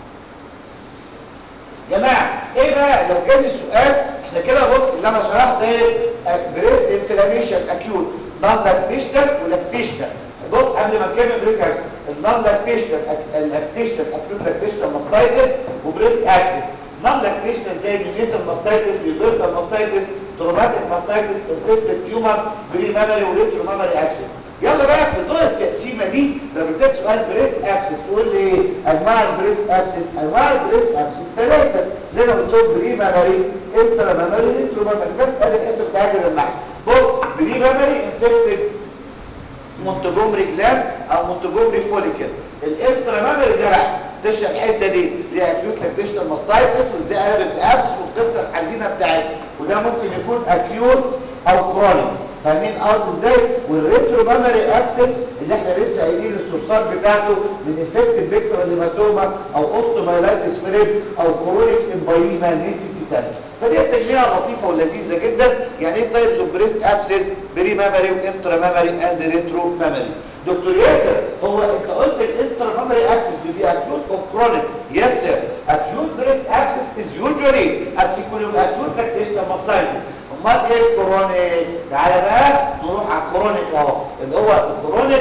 جماعه ايه بقى لو جالي السؤال احنا كده بص اللي انا شرحت ايه بريست انفلاميشن اكيوت نون لاكتيشنال ولاكتيشنال بص قبل ما نكمل بريست النون لاكتيشنال اللاكتيشنال اكيوت لاكتيشنال ماستايتس وبريست اكسس نون لاكتيشنال زي النيتال ماستايتس بيبرتال ماستايتس تروماتيك ماستايتس انفكتد تيومر بري مامري وليترو مامري اكسس يلا بقى في دور التقسيمه دي لو جبت سؤال بريست ابسس تقول لي ايه انواع البريست ابسس انواع البريست ابسس ثلاثه اللي انا قلت لهم بري مامري انترا مامري انترو مامري بس ادي الحته بتاعت المعنى بص بري مامري انفكتد مونتجومري جلاند او مونتجومري فوليكل الانترا مامري ده بقى تشرح الحته دي ليها اكيوت لاكتيشنال ماستايتس وازاي قلبت ابس والقصه الحزينه بتاعتها وده ممكن يكون اكيوت او كرونيك فاهمين قصدي ازاي والريترو مامري ابسس اللي احنا لسه قايلين الصرصار بتاعته من انفكتد فيكتور هيماتوما او اوستومايلايتس فريب او كرونيك امبايما نيسيسيتال فدي تجميعه لطيفه ولذيذه جدا يعني ايه تايبز اوف بريست ابسس بري مامري وانترا مامري اند ريترو مامري دكتور ياسر هو انت قلت الانترا مامري ابسس بيبقى اكيوت او كرونيك يس سير اكيوت بريست ابسس از يوجوالي اسيكولوم اكيوت لاكتيشن ماستايتس امال ايه الكرونيك تعالى بقى نروح على الكرونيك اهو اللي هو الكرونيك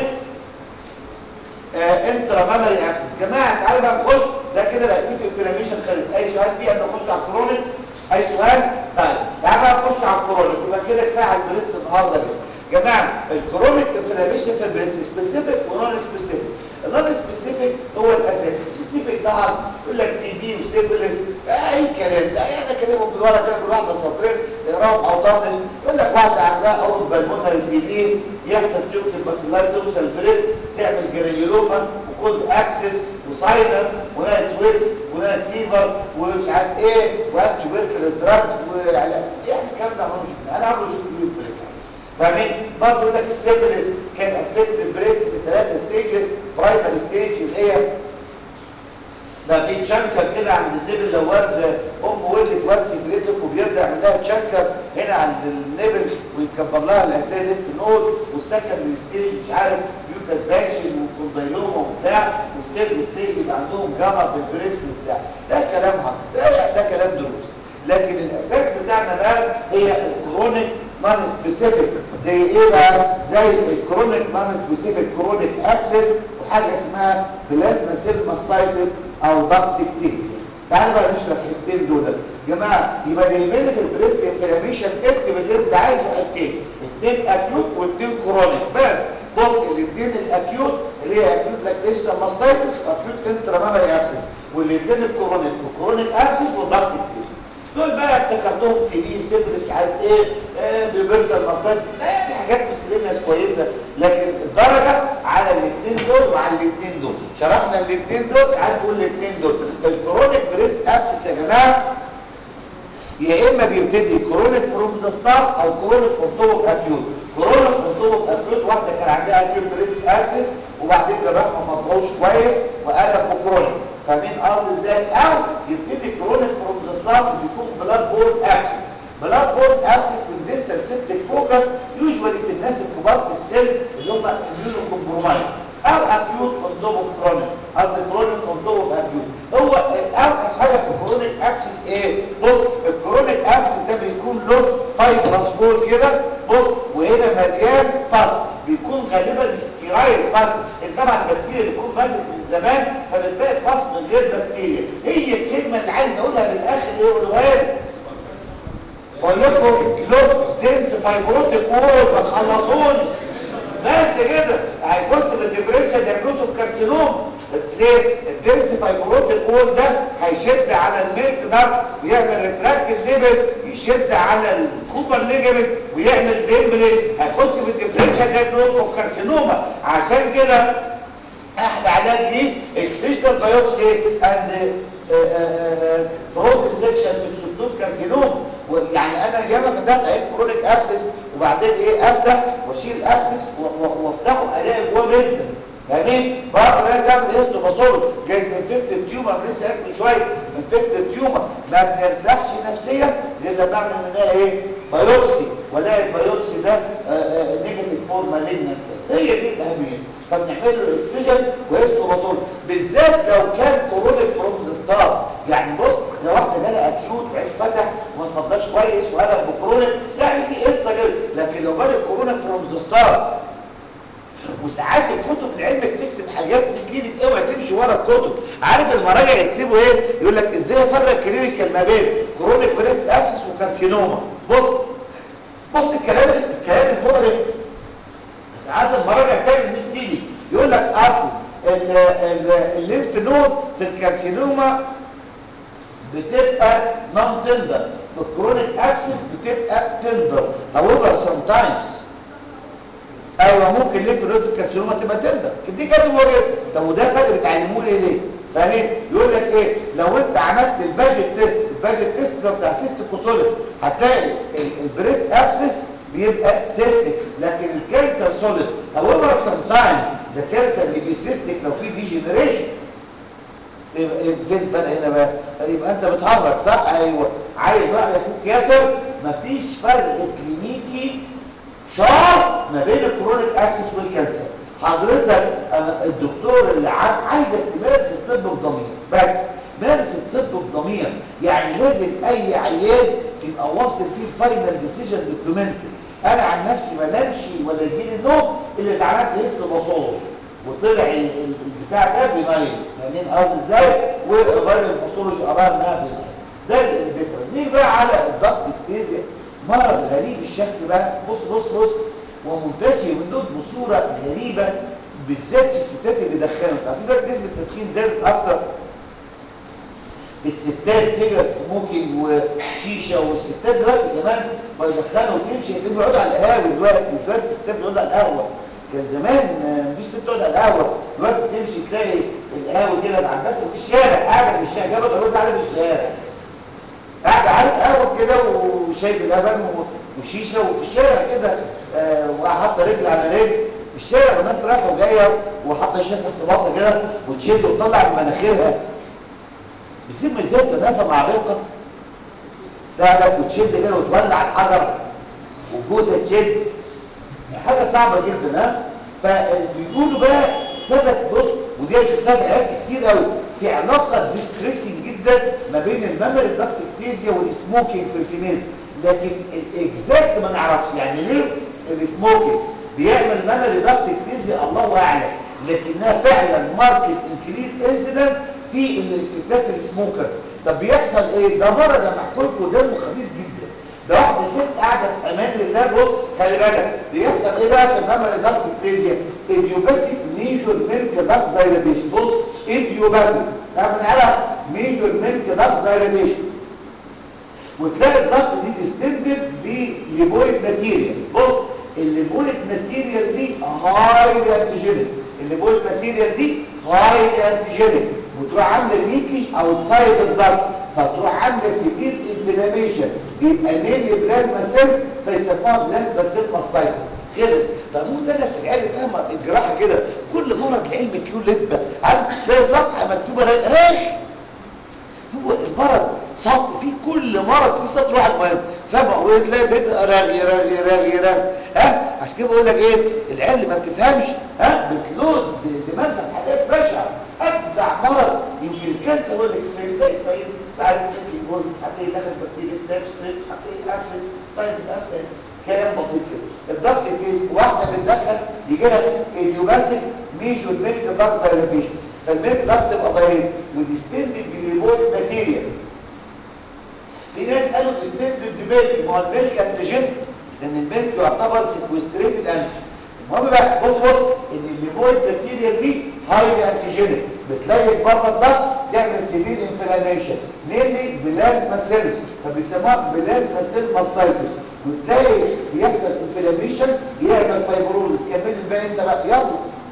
آه انترا مامري ابسس جماعه تعالوا بقى نخش ده كده الاكيوت انفلاميشن خلص اي سؤال فيه ان نخش على الكرونيك اي سؤال طيب تعالى بقى نخش على الكرونيك يبقى كده كفايه على البريست النهارده كده جماعه الكرونيك انفلاميشن في البريست سبيسيفيك ونون سبيسيفيك النون سبيسيفيك هو الاساس سبيسيفيك ده يقول لك تي بي وسيفلس اي كلام ده يعني كلامه في الورقه كده كل واحده سطرين اقراهم او طاقل يقول لك واحده عندها اول بالمونري تي بي يحصل تيوبت الباسيلاي توصل الفريس تعمل جرانيولوما وكود اكسس وساينس ونايت سويتس ونايت فيفر ومش عارف ايه وانت تبركلز دراجز وعلاج يعني الكلام ده مش انا عامله شوف كيوت بريس فاهمين برضه يقول لك السيفلس كان افكت البريست في ثلاثه ستيجز برايمري ستيج اللي هي بقى في تشانكر كده عند النبل لو ولد ام ولدت واد سيفليتك وبيرجع يعمل لها تشانكر هنا عند النبل ويكبر لها الاسئله ليف نود والسكندري ستيج مش عارف يوكاس باكشن وكوندايلوما وبتاع والسيرد ستيج يبقى عندهم جاما في البريست وبتاع ده كلام حق ده ده كلام دروس لكن الاساس بتاعنا بقى هي الكرونيك نون سبيسيفيك زي ايه بقى زي الكرونيك نون سبيسيفيك كرونيك ابسس وحاجه اسمها بلازما سيل ماستايتس او ضغطكتيزيا تعالوا بقى نشرح الحتتين دول يا جماعه يبقى دايما البريست انفلاميشن اكتب اللي انت عايزه حتتين اثنين اكيوت واثنين كرونيك بس بص الاثنين الاكيوت اللي هي اكيوت لاكتيشن ماستايتس واكيوت انترامامري ابسس والاثنين الكرونيك وكرونيك ابسس وضغطكتيزيا دول بقى افتكرتهم تي بي سيبرس مش عارف ايه آه بيبرتا المصدر لا يعني حاجات مسلمة كويسه لكن الدرجه على الاثنين دول وعلى الاثنين دول شرحنا الاثنين دول عايز اقول الاثنين دول الكرونيك بريست ابسس يا جماعه يا اما بيبتدي كرونيك فروم ذا ستارت او كرونيك اونتوب اكيوت كرونيك اونتوب اكيوت واحده كان عندها اكيوت بريست ابسس وبعدين جراح ما فضلوش كويس وقلب بكرونيك فاهمين قصدي ازاي او يبتدي كرونيك فروم ذا ستارت بيكون بلاد بورد ابسس بلاد بورد ابسس من ديستال سيبتك فوكس يوجوالي في الناس الكبار في السن اللي هم اميونو كومبرومايز او اكيوت اندوم اوف كرونيك قصدي كرونيك اندوم اوف اكيوت هو اوحش حاجه في الكرونيك ابسس ايه بص الكرونيك ابسس ده بيكون له فايبرس بول كده بص وهنا مليان باس بيكون غالبا ستيرايل باس طبعا البكتيريا بتكون ماتت من زمان فبتلاقي باس من غير بكتيريا هي الكلمه اللي عايز اقولها بالاخر ايه قولوها لي بقول لكم لوك سينس فايبروتيك وول ما تخلصوني بس كده هيبص بالديفرنشال دياجنوز اوف كارسينوم ليه الدنس فايبروتيك وول ده هيشد على الميلك دارت ويعمل ريتراكتد ليبل يشد على الكوبر ليجمنت ويعمل ديمبلي هيخش بالديفرنشال دياجنوز اوف كارسينوما عشان كده احلى علاج ليه اكسجنال بايوبسي اند فروزن سيكشن تكسبلوت كارسينوم يعني انا ياما فتحت عين كرونيك ابسس وبعدين ايه افتح واشيل ابسس وافتحه الاقي جوه جدا يعني برضه لازم اعمل هيستو باسول جايز انفكتد تيومر لسه قايل من شويه انفكتد تيومر ما بنرتاحش نفسيا غير لما اعمل منها ايه بايوبسي والاقي البايوبسي ده نيجاتيف فور مالجنت هي دي الاهميه فبنعمل له اكسجن وهيستو باسول بالذات لو كان كرونيك فروم ذا ستارت يعني بص لو واحده جالها اكيوت وعين فتح وما اتفضلش كويس وقلب بكرونيك يعني في قصه كده لكن لو جالك كورونا فروم ذا ستارت وساعات الكتب العلم بتكتب حاجات مسليدك اوعى تمشي ورا الكتب عارف المراجع يكتبوا ايه يقول لك ازاي افرق كلينيكال ما بين كرونيك بريس ابسس وكارسينوما بص بص الكلام الكلام المقرف ساعات المراجع تعمل مسليدك يقول لك اصل الليمف نود في الكارسينوما بتبقى نون تندر في الكرونيك ابسس بتبقى تندر however sometimes ايوه ممكن ليه في الريد الكارسينوما تبقى تندر دي كاتيجوري طب وده فرق بتعلموه ليه ليه فاهمين يقول لك ايه لو انت عملت الباجت تيست الباجت تيست ده بتاع سيست كوسوليس هتلاقي البريست ابسس بيبقى سيستيك لكن الكانسر سوليد however sometimes the cancer اللي بيسيستيك لو في ديجنريشن يبقى فين الفرق هنا بقى يبقى انت بتهرج صح ايوه عايز واحد يفك ياسر مفيش فرق كلينيكي شرط ما بين الكرونيك اكسس والكانسر حضرتك أنا الدكتور اللي عام عايزك تمارس الطب بضمير بس مارس الطب بضمير يعني لازم اي عيان يبقى واصل فيه الفاينل ديسيجن دوكيومنتري انا عن نفسي ما نمشي ولا يجيلي النوم الا اذا عملت هيست باثولوجي وطلع ال- ال- البتاع ده بنايل فاهمين قصدي ازاي والراجل الباثولوجي قرار انها بنايل ده الديفرنس نيجي بقى على الضغط التيزي مرض غريب الشكل بقى بص بص بص ومنتشر من دول بصوره غريبه بالذات في الستات اللي بيدخنوا عارفين دلوقتي نسبه التدخين زادت اكتر الستات سيجارت سموكينج وشيشه والستات دلوقتي كمان بيدخنوا وتمشي كانوا بيقعدوا على القهاوي دلوقتي دلوقتي الستات بيقعدوا على القهوه كان زمان آه، مفيش ست تقعد على القهوه دلوقتي تمشي تلاقي القهوه كده معبسه في الشارع قاعده في الشارع جابت الراجل قاعده في الشارع قاعده على قهوه كده وشاي بلبن و- وشيشه وفي الشارع كده آه، وحاطه رجل على رجل في الشارع والناس رايحه وجايه وحاطه الشاشه تحت باطها كده وتشد وتطلع من مناخيرها بيصير مديها تنافى مع رقه تعلق وتشد كده وتولع الحجر والجوزه تشد حاجه صعبه جدا ها فبيقولوا بقى ثبت بص ودي أنا شفتها في حاجات كتير قوي في علاقه ديستريسنج جدا ما بين الميموري داكتيكتيزيا والسموكينج في الفيميل لكن الاكزاكت ما نعرفش يعني ليه السموكينج بيعمل ميموري داكتيكتيزيا الله اعلم لكنها فعلا ماركت انكريز انسيدنت في الستات السموكرز طب بيحصل ايه ده مرض انا بحكي لكم دمه خفيف جدا ده واحده ست قاعده في امان لله بص خلي بالك بيحصل ايه بقى في الممل ضغط الفيزياء ايديوباثيك ميجور ميلك ضغط دايلاتيشن بص ايديوباثيك تعرف نعرف ميجور ميلك ضغط دايلاتيشن وتلاقي الضغط دي ديستندد بليبويد ماتيريال بص الليبويد ماتيريال دي هايلي انتيجينيك الليبويد ماتيريال دي هايلي انتيجينيك وتروح عامله ليكج اوتسايد الضغط فتروح عامله سيفير انفلاميشن يبقى ميلي بلازما سيل فيسموها بلازما سيل ماستايتس خلص فموت انا في العلم فاهمه الجراحه كده كل مرض علم له لبه عارف تلاقي صفحه مكتوبه رايخ هو المرض صف في كل مرض في سطر واحد مهم فاهم وتلاقي بيت رغي رغي رغي رغي ها عشان كده بقول لك ايه العيال ما بتفهمش ها بتلود دماغها في حاجات بشعه ابدع مرض يمكن الكانسر هو الاكسرين ده يبين تعرف تحكي جوز هتلاقي دخل بكتيريا ستيب ستريب هتلاقي اكسس ساينس افتر كلام بسيط كده الضغط الجسم واحده بتدخل يجي لها اليوباسيك ميجور ميلك ضغط دايلاتيشن فالميلك ضغط تبقى ضعيف وديستندد بليبويد ماتيريال في ناس قالوا ديستندد بميلك ما هو الميلك انتيجين لان الميلك يعتبر سيكوستريتد انتيجين المهم بقى بص بص ان الليبويد ماتيريال دي هايلي انتيجينيك بتلاقي بره الضغط تعمل سيفير انفلاميشن مينلي بلازما سيلز فبيسموها بلازما سيل ماستايتس وتلاقي بيحصل انفلاميشن يعمل فايبروزس كمل الباقي انت بقى يلا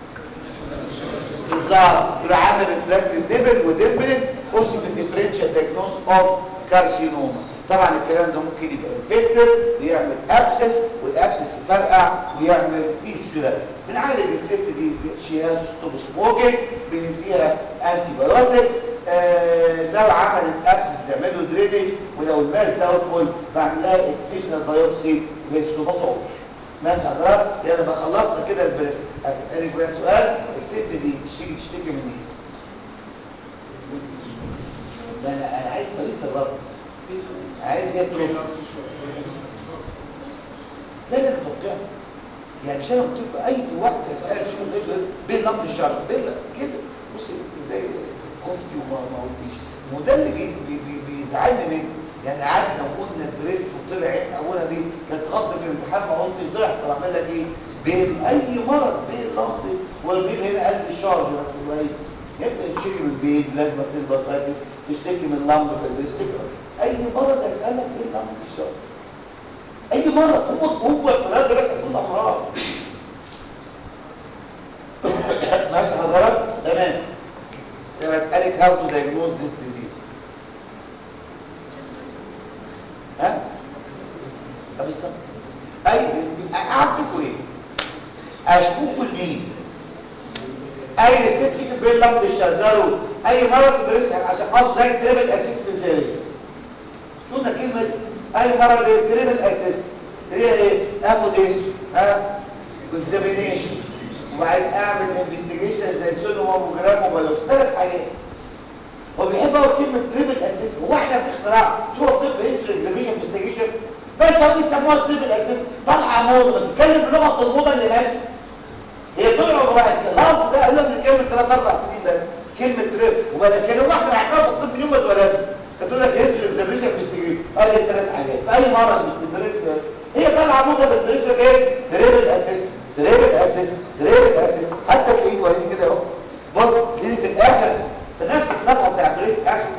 بالظبط تروح عامل انتراكتد ديبل وديمبلت اوسيف الديفرنشال دايجنوز اوف كارسينوما طبعا الكلام ده ممكن يبقى انفكتد ويعمل ابسس والابسس يفرقع ويعمل فيستولا بنعالج الست دي شي هاز ستوب سموكينج بنديها انتي بايوتكس آه لو عملت ابسس بتعمله درينج ولو الماس داوتفول بعمل لها اكسيشنال بايوبسي هيستوباثولوجي ماشي حضرتك يلا بقى خلصنا كده البريست هسألك بقى سؤال الست دي تشتكي تشتكي من ايه؟ ده انا انا عايز طريقه الربط عايز يطلب ده اللي متوقعه يعني مش انا قلت لكم اي واحد يسالك شو يقول بين لمب الشرف بين كده بص زي خفتي وما ما قلتيش وده اللي بي بي بي بيزعلني منه يعني قعدنا وقلنا البريست وطلع عين اولها دي كانت غلطه في الامتحان ما قلتش ضحك طب اعمل لك ايه؟ بين اي مرض بين لمب والبين هنا قلب الشارج بس قليل يبقى تشتكي من بين لازم تصير بطاطي تشتكي من لمب في البريست اي مرض اسالك بين لمب الشارج اي مرض هو هو القرار ده بس كل امراض ماشي حضرتك تمام ده بسالك هاو تو دايجنوز ذيس ديزيز ها بالظبط ايوه بين لفظ الشغال اي مرض في البريست عشان خاطر زي تريبل اسيستمنت شو ده كلمه اي مرض تريبل اسيست هي ايه اخد ايش ها اكزامينيشن وبعدين اعمل انفستيجيشن زي سونوموجرام وبلوس ثلاث حاجات هو بيحب قوي كلمه تريبل اسيست هو احنا في اختراع شو هو الطب هيستوري اكزامينشن انفستيجيشن بس هم بيسموها تريبل اسيست طالعه موضه بتتكلم بلغه الموضه اللي ماشيه هي طول عمرها اللفظ ده قالوا من كلمه ثلاث اربع سنين ده كلمه تريب وبعد كده احنا عرفناها في الطب من يوم ما اتولدنا تقول لك هيستوري اكزامينشن انفستيجيشن ادي ثلاث حاجات في اي مرض في البريد هي طالعه موضه في البريد ايه تريبل اسيست تريبل اسيست تريبل اسيست حتى تلاقيه وريني كده اهو بص تلاقيه في الاخر في نفس الصفحه بتاع بريس اكسس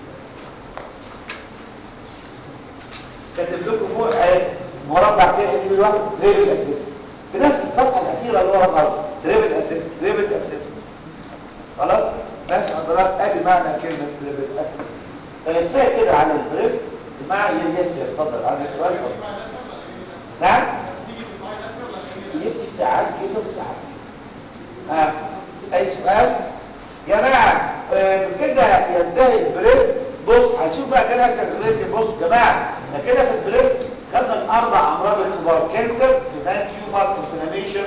كاتب لكم فوق اهي مربع كده اللي لوحده تريبل اسيست في نفس الصفحه الاخيره اللي ورا بعض تريبل اسيست تريبل اسيست خلاص ماشي حضرتك ادي معنى كلمه تريبل اسيست فكفايه كده على البريست مع يسر اتفضل عندك سؤال اتفضل نعم يجي ساعات كده وساعات ها اي سؤال يا جماعه آه، كده ينتهي البريست بص هشوف بقى كده اسال زمايلي بص يا جماعه احنا كده في البريست خدنا الاربع امراض الكبار كانسر هناك تيومر انفلاميشن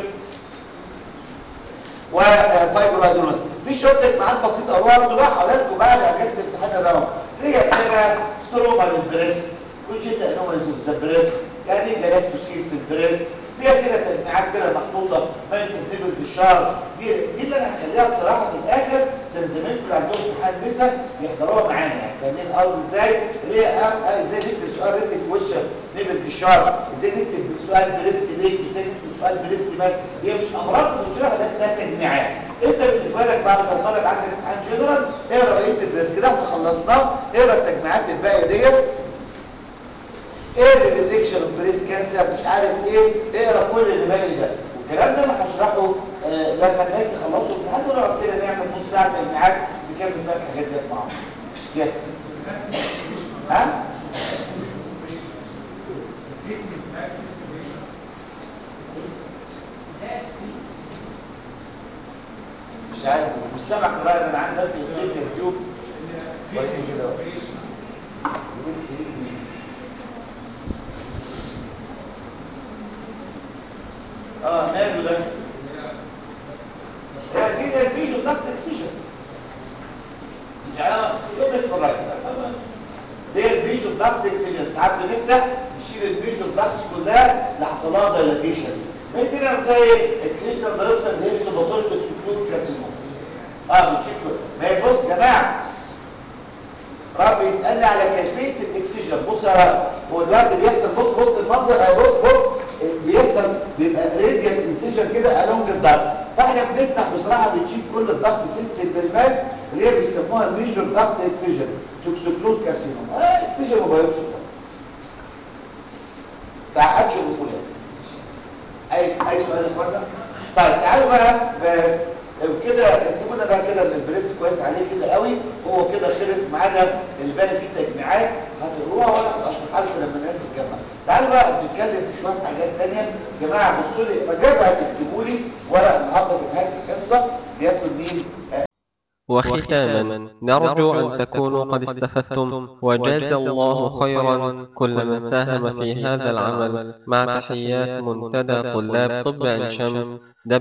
وفايبرويدروز في شويه تجمعات بسيطه اقولها برضه بقى هقولها لكم بعد اجازه امتحان الراوند هي كده تروما للبريست وجيت انوماليز اوف ذا بريست يعني ايه جالات تسيل في البريست في اسئله تجميعات كده محطوطه ما تكتبوا بالشهر دي دي اللي انا هخليها بصراحه في الاخر عشان زمايلكم اللي عندهم امتحان لسه يحضروها معانا يعني فاهمين قصدي ازاي؟ اللي هي أه- أه ازاي نكتب سؤال ريتك وشك نبل بالشهر ازاي نكتب سؤال بريست ليك ازاي نكتب سؤال بريست مات هي مش امراض بنشرح ده ده تجميعات انت بالنسبه لك بعد ما طلعت عندك امتحان جنرال اقرا بقيه البريست كده احنا خلصناه اقرا التجميعات الباقيه ديت ايه الريدكشن اوف بريس كانسر مش عارف ايه اقرا كل اللي باقي ده والكلام ده انا هشرحه آه لما الناس يخلصوا الامتحان ونقعد كده نعمل نص ساعه تجميعات نكمل فيها الحاجات دي مع بعض يس ها مش عارف مش سامع قراءه انا عندي ناس في اليوتيوب وريني كده اهو. يقول ايه اه ماله ده هي دي ده الفيجن ضغط اكسجين مش عارف شوف اسم الراجل دي الفيجن ضغط اكسجين ساعات بنفتح نشيل الفيجن ضغط كلها لحصلها دايلاتيشن ممكن تلاقي اكسجين ده يوصل لهيش بصوره اكسكلود كارسينوم اه بنشيل كله ما هي بص يا جماعه رب يسألني على كيفية الاكسجين بص يا رب هو دلوقتي بيحصل بص بص المنظر اهي بص بص بيحصل بيبقى راديال انسيجن كده الونج الضغط فاحنا بنفتح بصراحه بنشيل كل الضغط سيستم بالماس اللي هي بيسموها ميجور ضغط اكسجين توكسوكلود كارسينوم اه اكسجين وبيوبسي تعقدش الدخول اي اي سؤال يا اخوانا طيب تعالوا بقى بس وكده سيبونا بقى كده ان البريست كويس عليه كده قوي هو كده خلص معانا الباقي فيه تجميعات هتقروها ولا هشرحها لكم لما الناس تتجمع تعالوا بقى نتكلم في شويه حاجات ثانيه يا جماعه بصوا لي رجاء بقى تكتبوا لي ورق النهارده في نهايه الحصه بياكل مين وختاما نرجو أن تكونوا قد استفدتم وجاز الله خيرا كل من ساهم في هذا العمل مع تحيات منتدى طلاب طب عين شمس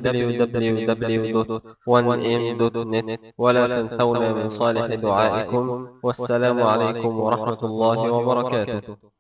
www.1m.net ولا تنسونا من صالح دعائكم والسلام عليكم ورحمة الله وبركاته